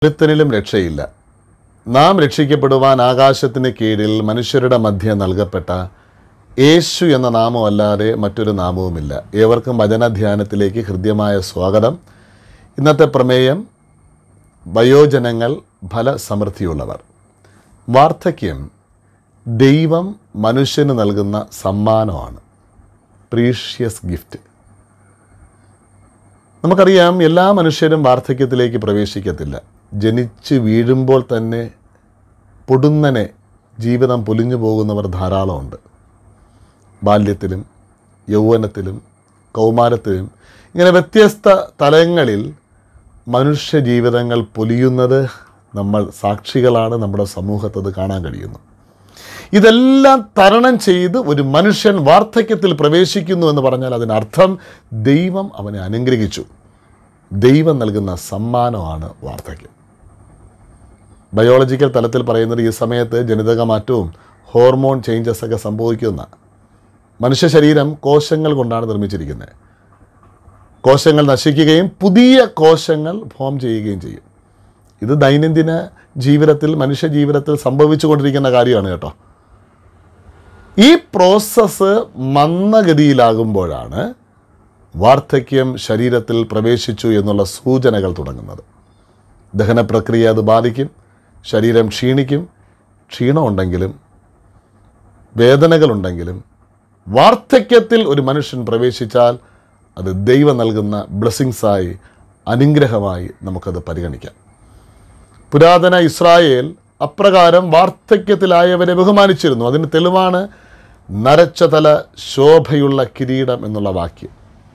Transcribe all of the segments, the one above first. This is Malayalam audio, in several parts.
ഒരുത്തനിലും രക്ഷയില്ല നാം രക്ഷിക്കപ്പെടുവാൻ ആകാശത്തിന് കീഴിൽ മനുഷ്യരുടെ മധ്യ നൽകപ്പെട്ട യേശു എന്ന നാമമല്ലാതെ മറ്റൊരു നാമവുമില്ല ഏവർക്കും വചനധ്യാനത്തിലേക്ക് ഹൃദ്യമായ സ്വാഗതം ഇന്നത്തെ പ്രമേയം വയോജനങ്ങൾ ഫലസമൃദ്ധിയുള്ളവർ വാർദ്ധക്യം ദൈവം മനുഷ്യന് നൽകുന്ന സമ്മാനമാണ് പ്രീഷ്യസ് ഗിഫ്റ്റ് നമുക്കറിയാം എല്ലാ മനുഷ്യരും വാർദ്ധക്യത്തിലേക്ക് പ്രവേശിക്കത്തില്ല ജനിച്ച് വീഴുമ്പോൾ തന്നെ പൊടുന്നനെ ജീവിതം പൊലിഞ്ഞു പോകുന്നവർ ധാരാളമുണ്ട് ബാല്യത്തിലും യൗവനത്തിലും കൗമാരത്തിലും ഇങ്ങനെ വ്യത്യസ്ത തലങ്ങളിൽ മനുഷ്യ ജീവിതങ്ങൾ പൊലിയുന്നത് നമ്മൾ സാക്ഷികളാണ് നമ്മുടെ സമൂഹത്തത് കാണാൻ കഴിയുന്നു ഇതെല്ലാം തരണം ചെയ്ത് ഒരു മനുഷ്യൻ വാർദ്ധക്യത്തിൽ പ്രവേശിക്കുന്നു എന്ന് പറഞ്ഞാൽ അതിനർത്ഥം ദൈവം അവനെ അനുഗ്രഹിച്ചു ദൈവം നൽകുന്ന സമ്മാനമാണ് വാർദ്ധക്യം ബയോളജിക്കൽ തലത്തിൽ പറയുന്നത് ഈ സമയത്ത് ജനിതക മാറ്റവും ഹോർമോൺ ചേഞ്ചസ് ഒക്കെ സംഭവിക്കുന്ന മനുഷ്യ ശരീരം കോശങ്ങൾ കൊണ്ടാണ് നിർമ്മിച്ചിരിക്കുന്നത് കോശങ്ങൾ നശിക്കുകയും പുതിയ കോശങ്ങൾ ഫോം ചെയ്യുകയും ചെയ്യും ഇത് ദൈനംദിന ജീവിതത്തിൽ മനുഷ്യ ജീവിതത്തിൽ സംഭവിച്ചു കൊണ്ടിരിക്കുന്ന കാര്യമാണ് കേട്ടോ ഈ പ്രോസസ്സ് മന്ദഗതിയിലാകുമ്പോഴാണ് വാർദ്ധക്യം ശരീരത്തിൽ പ്രവേശിച്ചു എന്നുള്ള സൂചനകൾ തുടങ്ങുന്നത് ദഹന പ്രക്രിയ അത് ബാധിക്കും ശരീരം ക്ഷീണിക്കും ക്ഷീണമുണ്ടെങ്കിലും വേദനകളുണ്ടെങ്കിലും വാർദ്ധക്യത്തിൽ ഒരു മനുഷ്യൻ പ്രവേശിച്ചാൽ അത് ദൈവം നൽകുന്ന ബ്ലെസ്സിങ്സായി അനുഗ്രഹമായി നമുക്കത് പരിഗണിക്കാം പുരാതന ഇസ്രായേൽ അപ്രകാരം വാർദ്ധക്യത്തിലായവരെ ബഹുമാനിച്ചിരുന്നു അതിന് തെളിവാണ് നരച്ച തല ശോഭയുള്ള കിരീടം എന്നുള്ള വാക്യം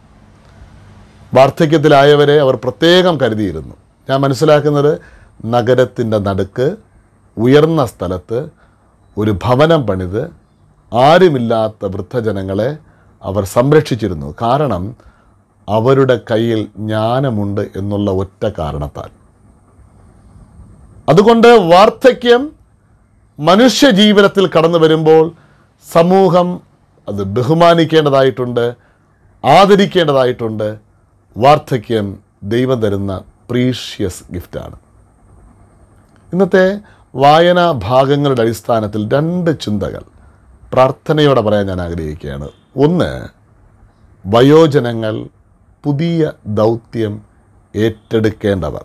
വാർദ്ധക്യത്തിലായവരെ അവർ പ്രത്യേകം കരുതിയിരുന്നു ഞാൻ മനസ്സിലാക്കുന്നത് നഗരത്തിൻ്റെ നടുക്ക് ഉയർന്ന സ്ഥലത്ത് ഒരു ഭവനം പണിത് ആരുമില്ലാത്ത വൃദ്ധജനങ്ങളെ അവർ സംരക്ഷിച്ചിരുന്നു കാരണം അവരുടെ കയ്യിൽ ജ്ഞാനമുണ്ട് എന്നുള്ള ഒറ്റ കാരണത്താൽ അതുകൊണ്ട് വാർദ്ധക്യം മനുഷ്യ ജീവിതത്തിൽ കടന്നു വരുമ്പോൾ സമൂഹം അത് ബഹുമാനിക്കേണ്ടതായിട്ടുണ്ട് ആദരിക്കേണ്ടതായിട്ടുണ്ട് വാർദ്ധക്യം ദൈവം തരുന്ന പ്രീഷ്യസ് ഗിഫ്റ്റാണ് ഇന്നത്തെ വായനാ ഭാഗങ്ങളുടെ അടിസ്ഥാനത്തിൽ രണ്ട് ചിന്തകൾ പ്രാർത്ഥനയോടെ പറയാൻ ഞാൻ ആഗ്രഹിക്കുകയാണ് ഒന്ന് വയോജനങ്ങൾ പുതിയ ദൗത്യം ഏറ്റെടുക്കേണ്ടവർ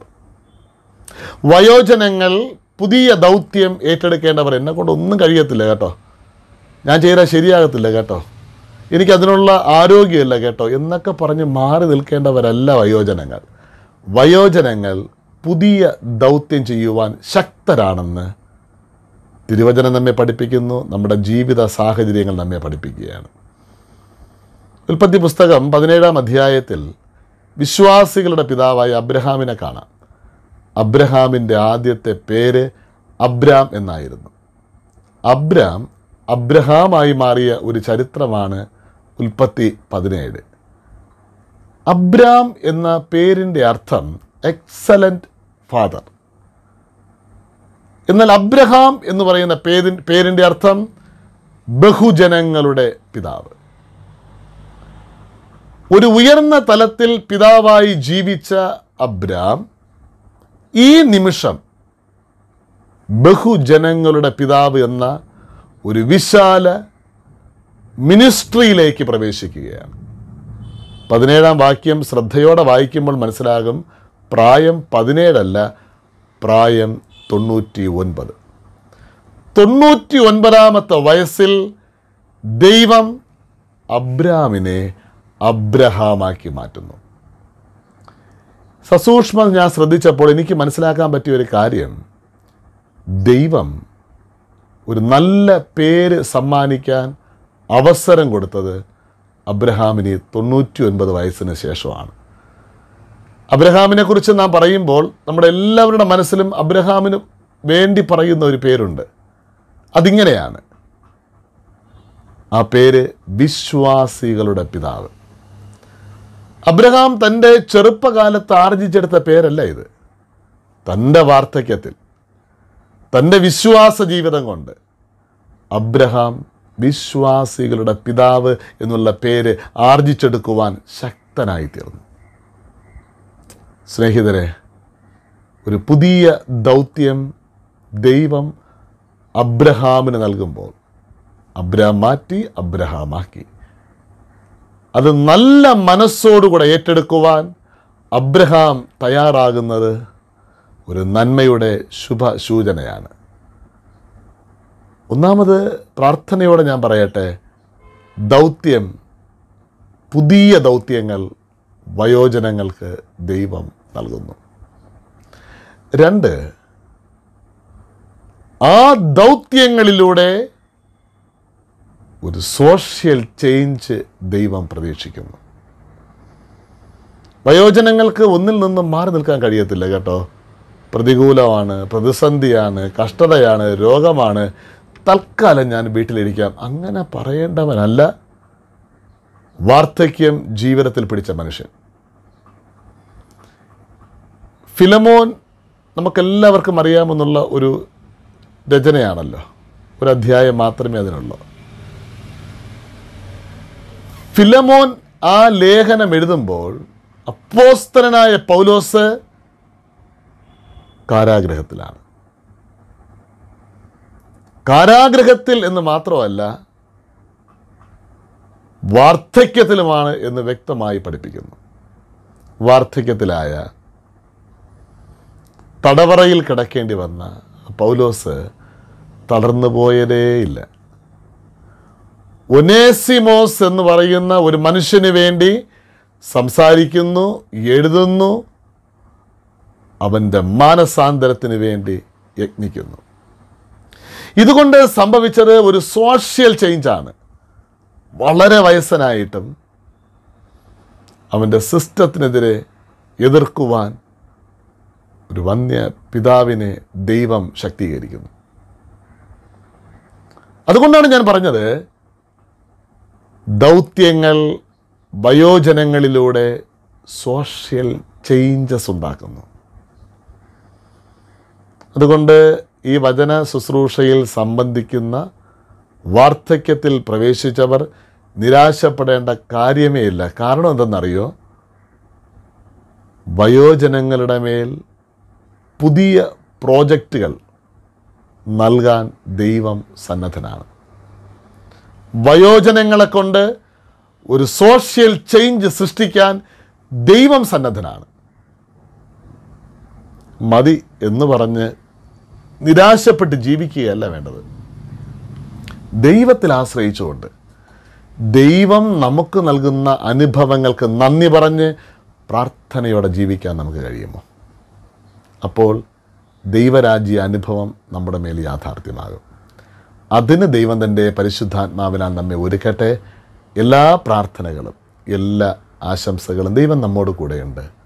വയോജനങ്ങൾ പുതിയ ദൗത്യം ഏറ്റെടുക്കേണ്ടവർ എന്നെ കൊണ്ട് ഒന്നും കഴിയത്തില്ല കേട്ടോ ഞാൻ ചെയ്താൽ ശരിയാകത്തില്ല കേട്ടോ എനിക്കതിനുള്ള ആരോഗ്യമില്ല കേട്ടോ എന്നൊക്കെ പറഞ്ഞ് മാറി നിൽക്കേണ്ടവരല്ല വയോജനങ്ങൾ വയോജനങ്ങൾ പുതിയ ദൗത്യം ചെയ്യുവാൻ ശക്തരാണെന്ന് തിരുവചനം നമ്മെ പഠിപ്പിക്കുന്നു നമ്മുടെ ജീവിത സാഹചര്യങ്ങൾ നമ്മെ പഠിപ്പിക്കുകയാണ് ഉൽപ്പത്തി പുസ്തകം പതിനേഴാം അധ്യായത്തിൽ വിശ്വാസികളുടെ പിതാവായ അബ്രഹാമിനെ കാണാം അബ്രഹാമിൻ്റെ ആദ്യത്തെ പേര് അബ്രാം എന്നായിരുന്നു അബ്രാം അബ്രഹാമായി മാറിയ ഒരു ചരിത്രമാണ് ഉൽപ്പത്തി പതിനേഴ് അബ്രാം എന്ന പേരിൻ്റെ അർത്ഥം എക്സലൻറ്റ് ഫാദർ എന്നാൽ അബ്രഹാം എന്ന് പറയുന്ന പേരി പേരിൻ്റെ അർത്ഥം ബഹുജനങ്ങളുടെ പിതാവ് ഒരു ഉയർന്ന തലത്തിൽ പിതാവായി ജീവിച്ച അബ്രാം ഈ നിമിഷം ബഹുജനങ്ങളുടെ പിതാവ് എന്ന ഒരു വിശാല മിനിസ്ട്രിയിലേക്ക് പ്രവേശിക്കുകയാണ് പതിനേഴാം വാക്യം ശ്രദ്ധയോടെ വായിക്കുമ്പോൾ മനസ്സിലാകും പ്രായം പതിനേഴല്ല പ്രായം തൊണ്ണൂറ്റി ഒൻപത് തൊണ്ണൂറ്റി ഒൻപതാമത്തെ വയസ്സിൽ ദൈവം അബ്രാമിനെ അബ്രഹാമാക്കി മാറ്റുന്നു സസൂക്ഷ്മം ഞാൻ ശ്രദ്ധിച്ചപ്പോൾ എനിക്ക് മനസ്സിലാക്കാൻ പറ്റിയ ഒരു കാര്യം ദൈവം ഒരു നല്ല പേര് സമ്മാനിക്കാൻ അവസരം കൊടുത്തത് അബ്രഹാമിന് തൊണ്ണൂറ്റി ഒൻപത് വയസ്സിന് ശേഷമാണ് അബ്രഹാമിനെ കുറിച്ച് നാം പറയുമ്പോൾ നമ്മുടെ എല്ലാവരുടെ മനസ്സിലും അബ്രഹാമിന് വേണ്ടി പറയുന്ന ഒരു പേരുണ്ട് അതിങ്ങനെയാണ് ആ പേര് വിശ്വാസികളുടെ പിതാവ് അബ്രഹാം തൻ്റെ ചെറുപ്പകാലത്ത് ആർജിച്ചെടുത്ത പേരല്ല ഇത് തൻ്റെ വാർദ്ധക്യത്തിൽ തൻ്റെ വിശ്വാസ ജീവിതം കൊണ്ട് അബ്രഹാം വിശ്വാസികളുടെ പിതാവ് എന്നുള്ള പേര് ആർജിച്ചെടുക്കുവാൻ ശക്തനായി തീർന്നു സ്നേഹിതരെ ഒരു പുതിയ ദൗത്യം ദൈവം അബ്രഹാമിന് നൽകുമ്പോൾ അബ്രഹാം മാറ്റി അബ്രഹാമാക്കി അത് നല്ല മനസ്സോടുകൂടെ ഏറ്റെടുക്കുവാൻ അബ്രഹാം തയ്യാറാകുന്നത് ഒരു നന്മയുടെ ശുഭ സൂചനയാണ് ഒന്നാമത് പ്രാർത്ഥനയോടെ ഞാൻ പറയട്ടെ ദൗത്യം പുതിയ ദൗത്യങ്ങൾ വയോജനങ്ങൾക്ക് ദൈവം നൽകുന്നു രണ്ട് ആ ദൗത്യങ്ങളിലൂടെ ഒരു സോഷ്യൽ ചേഞ്ച് ദൈവം പ്രതീക്ഷിക്കുന്നു വയോജനങ്ങൾക്ക് ഒന്നിൽ നിന്നും മാറി നിൽക്കാൻ കഴിയത്തില്ല കേട്ടോ പ്രതികൂലമാണ് പ്രതിസന്ധിയാണ് കഷ്ടതയാണ് രോഗമാണ് തൽക്കാലം ഞാൻ വീട്ടിലിരിക്കാം അങ്ങനെ പറയേണ്ടവനല്ല വാർദ്ധക്യം ജീവിതത്തിൽ പിടിച്ച മനുഷ്യൻ ഫിലമോൻ നമുക്കെല്ലാവർക്കും അറിയാമെന്നുള്ള ഒരു രചനയാണല്ലോ ഒരു അധ്യായം മാത്രമേ അതിനുള്ളൂ ഫിലമോൻ ആ ലേഖനം എഴുതുമ്പോൾ അപ്പോസ്തലനായ പൗലോസ് കാരാഗ്രഹത്തിലാണ് കാരാഗ്രഹത്തിൽ എന്ന് മാത്രമല്ല വാർദ്ധക്യത്തിലുമാണ് എന്ന് വ്യക്തമായി പഠിപ്പിക്കുന്നു വാർദ്ധക്യത്തിലായ തടവറയിൽ കിടക്കേണ്ടി വന്ന പൗലോസ് തളർന്നു പോയതേയില്ല ഒനേസിമോസ് എന്ന് പറയുന്ന ഒരു മനുഷ്യന് വേണ്ടി സംസാരിക്കുന്നു എഴുതുന്നു അവൻ്റെ മാനസാന്തരത്തിന് വേണ്ടി യത്നിക്കുന്നു ഇതുകൊണ്ട് സംഭവിച്ചത് ഒരു സോഷ്യൽ ചേഞ്ചാണ് വളരെ വയസ്സനായിട്ടും അവൻ്റെ സിസ്റ്റത്തിനെതിരെ എതിർക്കുവാൻ ഒരു വന്യ പിതാവിനെ ദൈവം ശക്തീകരിക്കുന്നു അതുകൊണ്ടാണ് ഞാൻ പറഞ്ഞത് ദൗത്യങ്ങൾ വയോജനങ്ങളിലൂടെ സോഷ്യൽ ചേഞ്ചസ് ഉണ്ടാക്കുന്നു അതുകൊണ്ട് ഈ വചന ശുശ്രൂഷയിൽ സംബന്ധിക്കുന്ന വാർദ്ധക്യത്തിൽ പ്രവേശിച്ചവർ നിരാശപ്പെടേണ്ട കാര്യമേ ഇല്ല കാരണം എന്തെന്നറിയോ വയോജനങ്ങളുടെ മേൽ പുതിയ പ്രോജക്റ്റുകൾ നൽകാൻ ദൈവം സന്നദ്ധനാണ് വയോജനങ്ങളെ കൊണ്ട് ഒരു സോഷ്യൽ ചേഞ്ച് സൃഷ്ടിക്കാൻ ദൈവം സന്നദ്ധനാണ് മതി എന്ന് പറഞ്ഞ് നിരാശപ്പെട്ട് ജീവിക്കുകയല്ല വേണ്ടത് ദൈവത്തിൽ ആശ്രയിച്ചുകൊണ്ട് ദൈവം നമുക്ക് നൽകുന്ന അനുഭവങ്ങൾക്ക് നന്ദി പറഞ്ഞ് പ്രാർത്ഥനയോടെ ജീവിക്കാൻ നമുക്ക് കഴിയുമോ അപ്പോൾ ദൈവരാജ്യ അനുഭവം നമ്മുടെ മേൽ യാഥാർത്ഥ്യമാകും അതിന് ദൈവം തൻ്റെ പരിശുദ്ധാത്മാവിനാൽ നമ്മെ ഒരുക്കട്ടെ എല്ലാ പ്രാർത്ഥനകളും എല്ലാ ആശംസകളും ദൈവം നമ്മോട് കൂടെയുണ്ട്